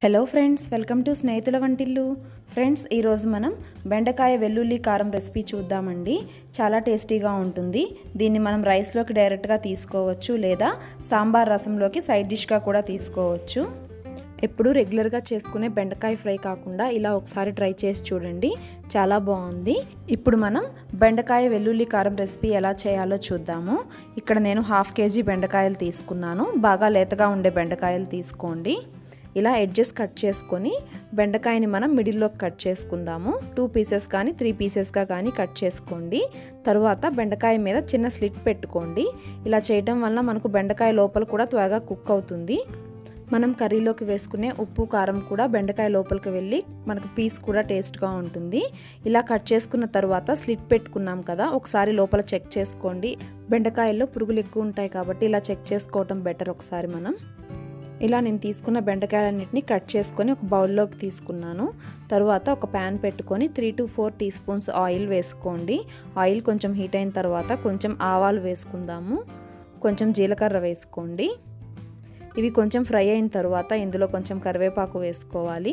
hello friends welcome to స్నేహితుల వంటిల్లు friends ఈరోజు మనం బెండకాయ వెల్లుల్లి కారం రెసిపీ చూద్దామండి చాలా టేస్టీగా ఉంటుంది దీన్ని మనం రైస్లోకి డైరెక్ట్గా తీసుకోవచ్చు లేదా సాంబార్ రసంలోకి సైడ్ డిష్గా కూడా తీసుకోవచ్చు ఎప్పుడు రెగ్యులర్గా చేసుకునే బెండకాయ ఫ్రై కాకుండా ఇలా ఒకసారి ట్రై చేసి చూడండి చాలా బాగుంది ఇప్పుడు మనం బెండకాయ వెల్లుల్లి కారం రెసిపీ ఎలా చేయాలో చూద్దాము ఇక్కడ నేను హాఫ్ కేజీ బెండకాయలు తీసుకున్నాను బాగా లేతగా ఉండే బెండకాయలు తీసుకోండి ఇలా ఎడ్జెస్ కట్ చేసుకొని బెండకాయని మనం మిడిల్లోకి కట్ చేసుకుందాము టూ పీసెస్ కానీ త్రీ పీసెస్గా కానీ కట్ చేసుకోండి తర్వాత బెండకాయ మీద చిన్న స్లిట్ పెట్టుకోండి ఇలా చేయడం వల్ల మనకు బెండకాయ లోపల కూడా త్వరగా కుక్ అవుతుంది మనం కర్రీలోకి వేసుకునే ఉప్పు కారం కూడా బెండకాయ లోపలికి వెళ్ళి మనకు పీస్ కూడా టేస్ట్గా ఉంటుంది ఇలా కట్ చేసుకున్న తర్వాత స్లిట్ పెట్టుకున్నాం కదా ఒకసారి లోపల చెక్ చేసుకోండి బెండకాయల్లో పురుగులు ఎక్కువ ఉంటాయి కాబట్టి ఇలా చెక్ చేసుకోవటం బెటర్ ఒకసారి మనం ఇలా నేను తీసుకున్న బెండకాయలన్నింటినీ కట్ చేసుకొని ఒక బౌల్లోకి తీసుకున్నాను తర్వాత ఒక ప్యాన్ పెట్టుకొని three to four teaspoons oil వేసుకోండి ఆయిల్ కొంచెం హీట్ అయిన తర్వాత కొంచెం ఆవాలు వేసుకుందాము కొంచెం జీలకర్ర వేసుకోండి ఇవి కొంచెం ఫ్రై అయిన తర్వాత ఇందులో కొంచెం కరివేపాకు వేసుకోవాలి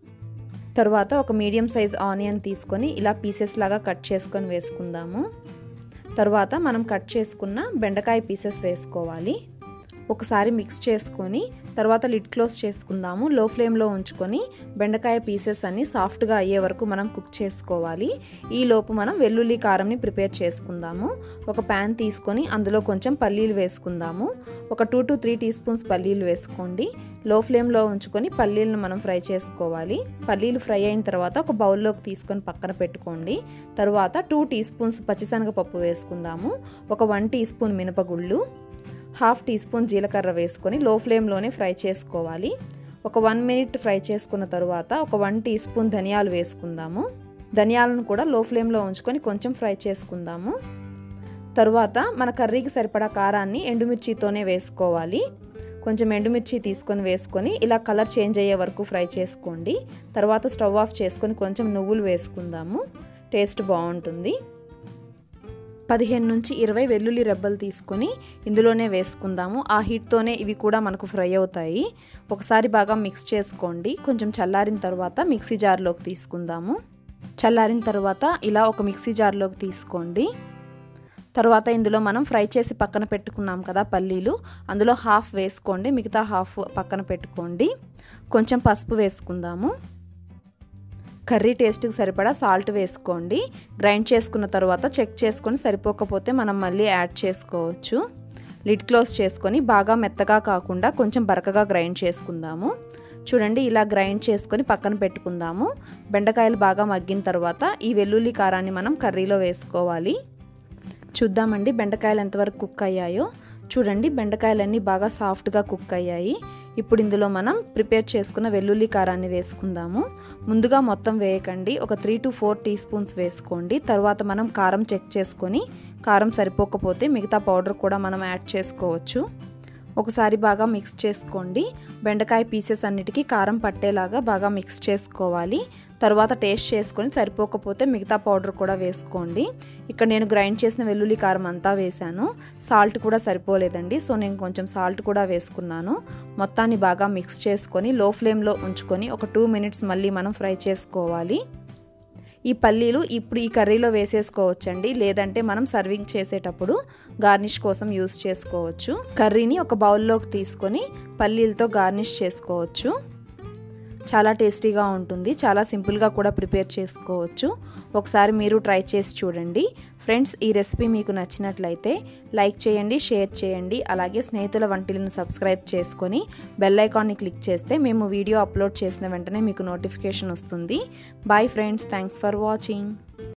తర్వాత ఒక మీడియం సైజ్ ఆనియన్ తీసుకొని ఇలా పీసెస్ లాగా కట్ చేసుకొని వేసుకుందాము తర్వాత మనం కట్ చేసుకున్న బెండకాయ పీసెస్ వేసుకోవాలి ఒకసారి మిక్స్ చేసుకొని తర్వాత లిడ్ క్లోజ్ చేసుకుందాము లో ఫ్లేమ్లో ఉంచుకొని బెండకాయ పీసెస్ అన్ని సాఫ్ట్గా అయ్యే వరకు మనం కుక్ చేసుకోవాలి ఈ లోపు మనం వెల్లుల్లి కారంని ప్రిపేర్ చేసుకుందాము ఒక ప్యాన్ తీసుకొని అందులో కొంచెం పల్లీలు వేసుకుందాము ఒక two to three teaspoons పల్లీలు వేసుకోండి లో ఫ్లేమ్లో ఉంచుకొని పల్లీలను మనం ఫ్రై చేసుకోవాలి పల్లీలు ఫ్రై అయిన తర్వాత ఒక బౌల్లోకి తీసుకొని పక్కన పెట్టుకోండి తర్వాత టూ టీ స్పూన్స్ పచ్చిశనగపప్పు వేసుకుందాము ఒక వన్ టీ స్పూన్ మినపగుళ్ళు హాఫ్ టీ స్పూన్ జీలకర్ర వేసుకొని లో ఫ్లేమ్లోనే ఫ్రై చేసుకోవాలి ఒక వన్ మినిట్ ఫ్రై చేసుకున్న తర్వాత ఒక వన్ టీ స్పూన్ ధనియాలు వేసుకుందాము ధనియాలను కూడా లో ఫ్లేమ్లో ఉంచుకొని కొంచెం ఫ్రై చేసుకుందాము తరువాత మన కర్రీకి సరిపడా కారాన్ని ఎండుమిర్చితోనే వేసుకోవాలి కొంచెం ఎండుమిర్చి తీసుకొని వేసుకొని ఇలా కలర్ చేంజ్ అయ్యే వరకు ఫ్రై చేసుకోండి తర్వాత స్టవ్ ఆఫ్ చేసుకొని కొంచెం నువ్వులు వేసుకుందాము టేస్ట్ బాగుంటుంది పదిహేను నుంచి ఇరవై వెల్లుల్లి రెబ్బలు తీసుకొని ఇందులోనే వేసుకుందాము ఆ హీట్తోనే ఇవి కూడా మనకు ఫ్రై అవుతాయి ఒకసారి బాగా మిక్స్ చేసుకోండి కొంచెం చల్లారిన తర్వాత మిక్సీ జార్లోకి తీసుకుందాము చల్లారిన తర్వాత ఇలా ఒక మిక్సీ జార్లోకి తీసుకోండి తర్వాత ఇందులో మనం ఫ్రై చేసి పక్కన పెట్టుకున్నాం కదా పల్లీలు అందులో హాఫ్ వేసుకోండి మిగతా హాఫ్ పక్కన పెట్టుకోండి కొంచెం పసుపు వేసుకుందాము కర్రీ టేస్ట్కి సరిపడా సాల్ట్ వేసుకోండి గ్రైండ్ చేసుకున్న తర్వాత చెక్ చేసుకొని సరిపోకపోతే మనం మళ్ళీ యాడ్ చేసుకోవచ్చు లిడ్ క్లోజ్ చేసుకొని బాగా మెత్తగా కాకుండా కొంచెం బరకగా గ్రైండ్ చేసుకుందాము చూడండి ఇలా గ్రైండ్ చేసుకొని పక్కన పెట్టుకుందాము బెండకాయలు బాగా మగ్గిన తర్వాత ఈ వెల్లుల్లి కారాన్ని మనం కర్రీలో వేసుకోవాలి చూద్దామండి బెండకాయలు ఎంతవరకు కుక్ అయ్యాయో చూడండి బెండకాయలన్నీ బాగా సాఫ్ట్గా కుక్ అయ్యాయి ఇప్పుడు ఇందులో మనం ప్రిపేర్ చేసుకున్న వెల్లుల్లి కారాన్ని వేసుకుందాము ముందుగా మొత్తం వేయకండి ఒక three to four teaspoons వేసుకోండి తర్వాత మనం కారం చెక్ చేసుకొని కారం సరిపోకపోతే మిగతా పౌడర్ కూడా మనం యాడ్ చేసుకోవచ్చు ఒకసారి బాగా మిక్స్ చేసుకోండి బెండకాయ పీసెస్ అన్నిటికీ కారం పట్టేలాగా బాగా మిక్స్ చేసుకోవాలి తర్వాత టేస్ట్ చేసుకొని సరిపోకపోతే మిగతా పౌడర్ కూడా వేసుకోండి ఇక్కడ నేను గ్రైండ్ చేసిన వెల్లుల్లి కారం అంతా వేశాను సాల్ట్ కూడా సరిపోలేదండి సో నేను కొంచెం సాల్ట్ కూడా వేసుకున్నాను మొత్తాన్ని బాగా మిక్స్ చేసుకొని లో ఫ్లేమ్లో ఉంచుకొని ఒక టూ మినిట్స్ మళ్ళీ మనం ఫ్రై చేసుకోవాలి ఈ పల్లీలు ఇప్పుడు ఈ కర్రీలో వేసేసుకోవచ్చండి లేదంటే మనం సర్వింగ్ చేసేటప్పుడు గార్నిష్ కోసం యూస్ చేసుకోవచ్చు కర్రీని ఒక బౌల్లోకి తీసుకొని పల్లీలతో గార్నిష్ చేసుకోవచ్చు చాలా టేస్టీగా ఉంటుంది చాలా సింపుల్గా కూడా ప్రిపేర్ చేసుకోవచ్చు ఒకసారి మీరు ట్రై చేసి చూడండి ఫ్రెండ్స్ ఈ రెసిపీ మీకు నచ్చినట్లయితే లైక్ చేయండి షేర్ చేయండి అలాగే స్నేహితుల వంటిలను సబ్స్క్రైబ్ చేసుకొని బెల్ ఐకాన్ని క్లిక్ చేస్తే మేము వీడియో అప్లోడ్ చేసిన వెంటనే మీకు నోటిఫికేషన్ వస్తుంది bye friends thanks for watching